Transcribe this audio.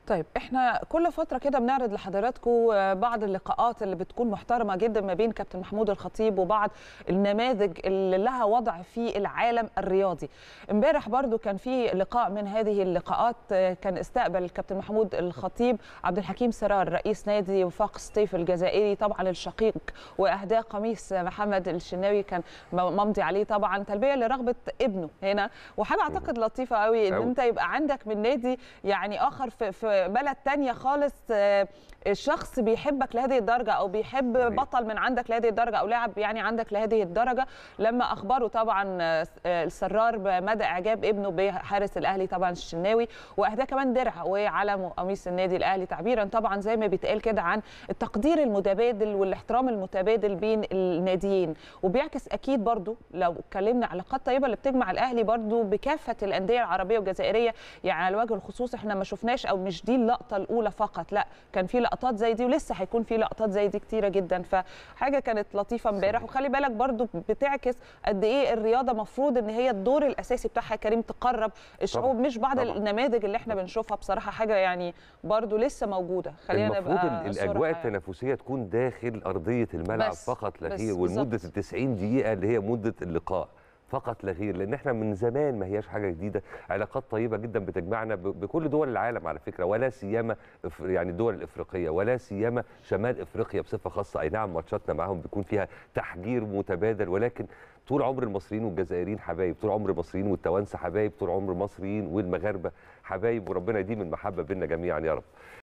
طيب احنا كل فتره كده بنعرض لحضراتكم بعض اللقاءات اللي بتكون محترمه جدا ما بين كابتن محمود الخطيب وبعض النماذج اللي لها وضع في العالم الرياضي امبارح برضو كان في لقاء من هذه اللقاءات كان استقبل الكابتن محمود الخطيب عبد الحكيم سرار رئيس نادي وفاق سطيف الجزائري طبعا الشقيق واهداء قميص محمد الشناوي كان ممضي عليه طبعا تلبيه لرغبه ابنه هنا وحاجه اعتقد لطيفه قوي ان أوي. انت يبقى عندك من نادي يعني اخر في, في بلد تانية خالص الشخص بيحبك لهذه الدرجه او بيحب صحيح. بطل من عندك لهذه الدرجه او لاعب يعني عندك لهذه الدرجه لما اخبروا طبعا السرار بمدى اعجاب ابنه بحارس الاهلي طبعا الشناوي واهداه كمان درع وعلم وقميص النادي الاهلي تعبيرا طبعا زي ما بيتقال كده عن التقدير المتبادل والاحترام المتبادل بين الناديين وبيعكس اكيد برضو لو اتكلمنا على علاقات طيبه اللي بتجمع الاهلي برضو بكافه الانديه العربيه والجزائريه يعني على وجه الخصوص احنا ما شفناش او مش دي اللقطه الاولى فقط لا كان في لقطات زي دي ولسه هيكون في لقطات زي دي كتيره جدا فحاجه كانت لطيفه امبارح وخلي بالك برضو بتعكس قد ايه الرياضه مفروض ان هي الدور الاساسي بتاعها يا كريم تقرب الشعوب طبعاً. مش بعض طبعاً. النماذج اللي احنا بنشوفها بصراحه حاجه يعني برضو لسه موجوده خلينا المفروض نبقى ال- صراحة الاجواء يعني. التنافسيه تكون داخل ارضيه الملعب بس- فقط لا بس غير بالظبط. ولمده ال 90 دقيقه اللي هي مده اللقاء فقط لا غير لان احنا من زمان ما هياش حاجه جديده علاقات طيبه جدا بتجمعنا ب- بكل دول العالم على فكره ولا سيما إف- يعني الدول الافريقيه ولا سيما شمال افريقيا بصفه خاصه اي نعم ماتشاتنا معاهم بيكون فيها تحجير متبادل ولكن طول عمر المصريين والجزائريين حبايب طول عمر المصريين والتوانسه حبايب طول عمر المصريين والمغاربه حبايب وربنا يديم المحبه بيننا جميعا يا رب